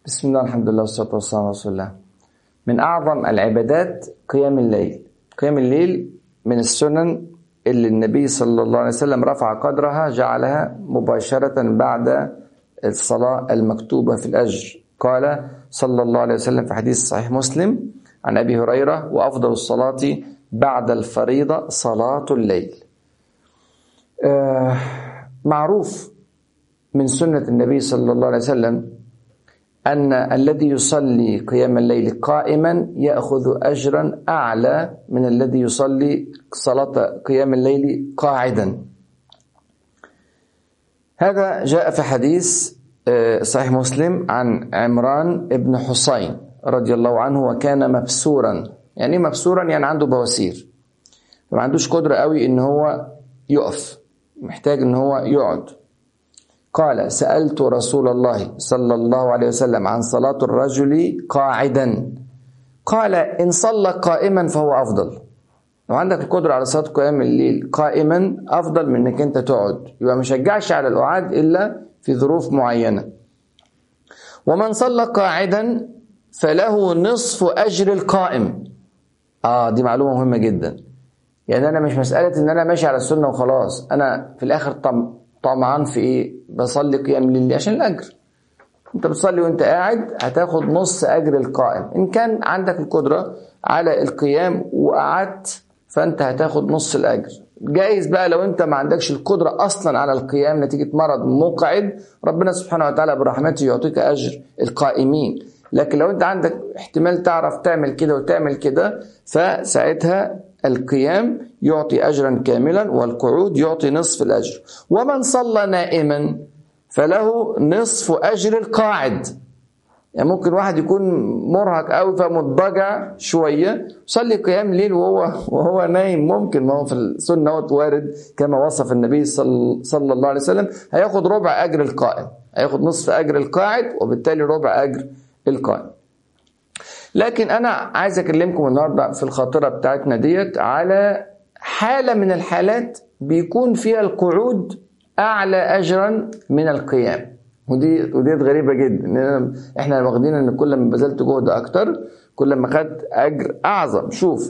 بسم الله الحمد لله والصلاة والسلام على رسول الله من أعظم العبادات قيام الليل قيام الليل من السنن اللي النبي صلى الله عليه وسلم رفع قدرها جعلها مباشرة بعد الصلاة المكتوبة في الأجر قال صلى الله عليه وسلم في حديث صحيح مسلم عن أبي هريرة وأفضل الصلاة بعد الفريضة صلاة الليل آه معروف من سنة النبي صلى الله عليه وسلم أن الذي يصلي قيام الليل قائما يأخذ أجرا أعلى من الذي يصلي صلاة قيام الليل قاعدا هذا جاء في حديث صحيح مسلم عن عمران بن حسين رضي الله عنه وكان مبسورا يعني مبسورا يعني عنده بواسير ما عندوش قدرة قوي ان هو يقف محتاج ان هو يقعد قال سألت رسول الله صلى الله عليه وسلم عن صلاة الرجل قاعدا قال إن صلى قائما فهو أفضل لو عندك القدرة على صلاة قيام الليل قائما أفضل من إنك أنت تقعد يبقى ما شجعش على القعاد إلا في ظروف معينة ومن صلى قاعدا فله نصف أجر القائم آه دي معلومة مهمة جدا يعني أنا مش مسألة إن أنا ماشي على السنة وخلاص أنا في الآخر طم طمعان في ايه بصلي قيام الليل عشان الاجر انت بتصلي وانت قاعد هتاخد نص اجر القائم ان كان عندك القدره على القيام وقعدت فانت هتاخد نص الاجر جايز بقى لو انت ما عندكش القدره اصلا على القيام نتيجه مرض مقعد ربنا سبحانه وتعالى برحمته يعطيك اجر القائمين لكن لو انت عندك احتمال تعرف تعمل كده وتعمل كده فساعتها القيام يعطي اجرا كاملا والقعود يعطي نصف الاجر ومن صلى نائما فله نصف اجر القاعد يعني ممكن واحد يكون مرهق قوي فمضطجع شويه يصلي قيام ليل وهو وهو نايم ممكن ما هو في السنه وارد كما وصف النبي صلى, صلى الله عليه وسلم هياخد ربع اجر القائم هياخد نصف اجر القاعد وبالتالي ربع اجر القائم لكن انا عايز اكلمكم النهارده في الخاطره بتاعتنا ديت على حاله من الحالات بيكون فيها القعود اعلى اجرا من القيام ودي ودي غريبه جدا إن احنا واخدين ان كل ما بذلت جهد اكتر كل ما خدت اجر اعظم شوف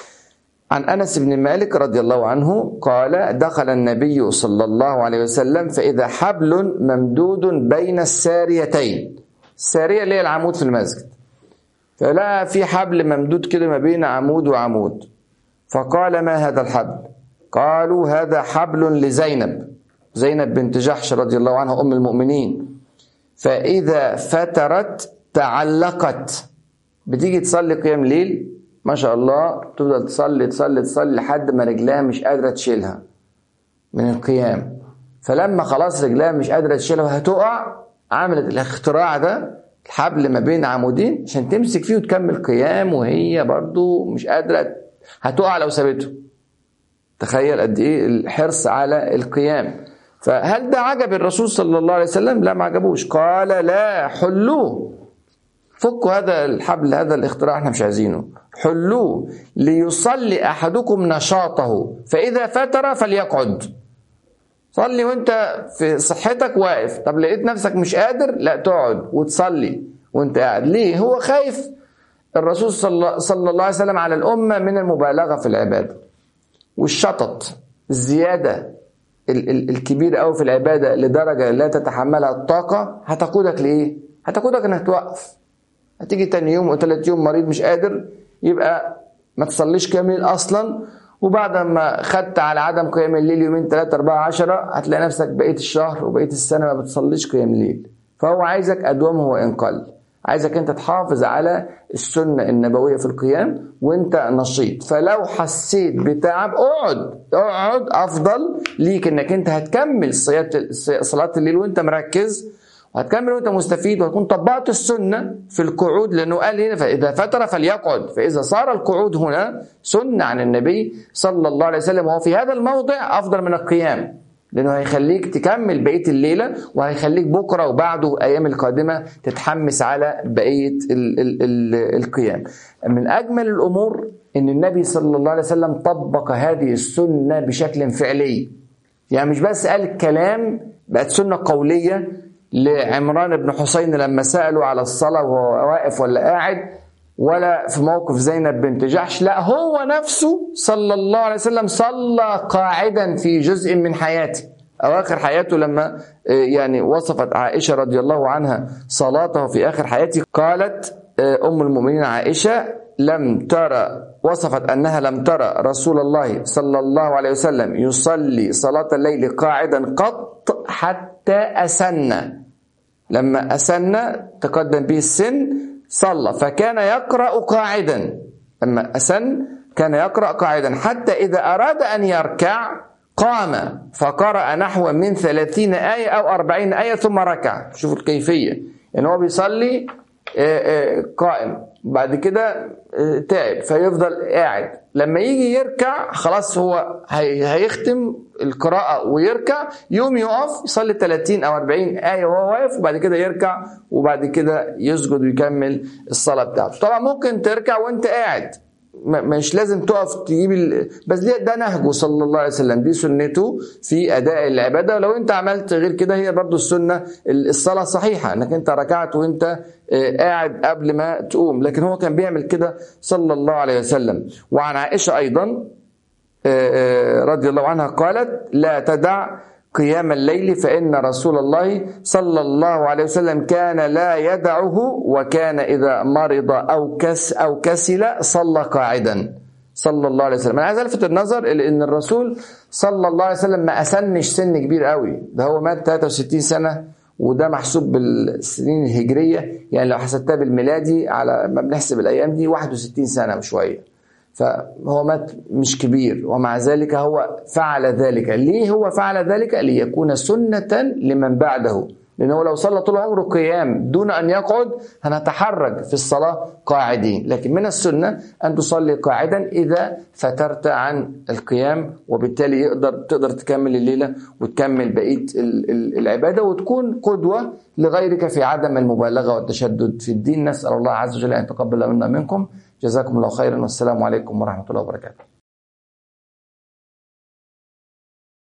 عن انس بن مالك رضي الله عنه قال دخل النبي صلى الله عليه وسلم فاذا حبل ممدود بين الساريتين الساريه اللي هي العمود في المسجد فلقى في حبل ممدود كده ما بين عمود وعمود فقال ما هذا الحبل قالوا هذا حبل لزينب زينب بنت جحش رضي الله عنها ام المؤمنين فاذا فترت تعلقت بتيجي تصلي قيام ليل ما شاء الله تفضل تصلي تصلي تصلي لحد ما رجلها مش قادره تشيلها من القيام فلما خلاص رجلها مش قادره تشيلها وهتقع عملت الاختراع ده الحبل ما بين عمودين عشان تمسك فيه وتكمل قيام وهي برضو مش قادرة هتقع لو سابته تخيل قد ايه الحرص على القيام فهل ده عجب الرسول صلى الله عليه وسلم لا ما عجبوش قال لا حلوه فكوا هذا الحبل هذا الاختراع احنا مش عايزينه حلوه ليصلي احدكم نشاطه فاذا فتر فليقعد صلي وانت في صحتك واقف طب لقيت نفسك مش قادر لا تقعد وتصلي وانت قاعد ليه هو خايف الرسول صلى, صلى الله عليه وسلم على الأمة من المبالغة في العبادة والشطط الزيادة ال- ال- الكبير قوي في العبادة لدرجة لا تتحملها الطاقة هتقودك لإيه؟ هتقودك إنك توقف هتيجي تاني يوم وثالث يوم مريض مش قادر يبقى ما تصليش كامل أصلا وبعد ما خدت على عدم قيام الليل يومين ثلاثة أربعة عشرة هتلاقي نفسك بقية الشهر وبقية السنة ما بتصليش قيام الليل فهو عايزك أدومه وإن قل عايزك أنت تحافظ على السنة النبوية في القيام وأنت نشيط فلو حسيت بتعب اقعد اقعد أفضل ليك إنك أنت هتكمل صلاة الليل وأنت مركز وهتكمل وانت مستفيد وهتكون طبقت السنة في القعود لأنه قال هنا فإذا فتر فليقعد فإذا صار القعود هنا سنة عن النبي صلى الله عليه وسلم وهو في هذا الموضع أفضل من القيام لأنه هيخليك تكمل بقية الليلة وهيخليك بكرة وبعده الأيام القادمة تتحمس على بقية ال ال ال القيام من أجمل الأمور أن النبي صلى الله عليه وسلم طبق هذه السنة بشكل فعلي يعني مش بس قال الكلام بقت سنة قولية لعمران بن حسين لما سألوا على الصلاة وهو واقف ولا قاعد ولا في موقف زينب بنت جحش لا هو نفسه صلى الله عليه وسلم صلى قاعدا في جزء من حياته أواخر حياته لما يعني وصفت عائشة رضي الله عنها صلاته في آخر حياته قالت أم المؤمنين عائشة لم ترى وصفت أنها لم ترى رسول الله صلى الله عليه وسلم يصلي صلاة الليل قاعدا قط حتى أسن لما أسن تقدم به السن صلى فكان يقرأ قاعدا لما أسن كان يقرأ قاعدا حتى إذا أراد أن يركع قام فقرأ نحو من ثلاثين آية أو أربعين آية ثم ركع شوفوا الكيفية يعني هو بيصلي قائم بعد كده تعب فيفضل قاعد لما يجي يركع خلاص هو هيختم القراءة ويركع يوم يقف يصلي 30 أو 40 آية وهو واقف وبعد كده يركع وبعد كده يسجد ويكمل الصلاة بتاعته طبعا ممكن تركع وانت قاعد مش لازم تقف تجيب ال... بس ده, ده نهجه صلى الله عليه وسلم دي سنته في اداء العباده ولو انت عملت غير كده هي برضو السنه الصلاه صحيحه انك انت ركعت وانت قاعد قبل ما تقوم لكن هو كان بيعمل كده صلى الله عليه وسلم وعن عائشه ايضا رضي الله عنها قالت لا تدع قيام الليل فإن رسول الله صلى الله عليه وسلم كان لا يدعه وكان إذا مرض أو كس أو كسل صلى قاعدا صلى الله عليه وسلم أنا عايز ألفت النظر إلى أن الرسول صلى الله عليه وسلم ما أسنش سن كبير قوي ده هو مات 63 سنة وده محسوب بالسنين الهجرية يعني لو حسبتها بالميلادي على ما بنحسب الأيام دي 61 سنة وشوية فهو مات مش كبير ومع ذلك هو فعل ذلك ليه هو فعل ذلك ليكون سنة لمن بعده لأنه لو صلى طول عمره قيام دون أن يقعد هنتحرج في الصلاة قاعدين لكن من السنة أن تصلي قاعدا إذا فترت عن القيام وبالتالي يقدر تقدر تكمل الليلة وتكمل بقية العبادة وتكون قدوة لغيرك في عدم المبالغة والتشدد في الدين نسأل الله عز وجل أن يتقبل منا منكم جزاكم الله خيرا والسلام عليكم ورحمة الله وبركاته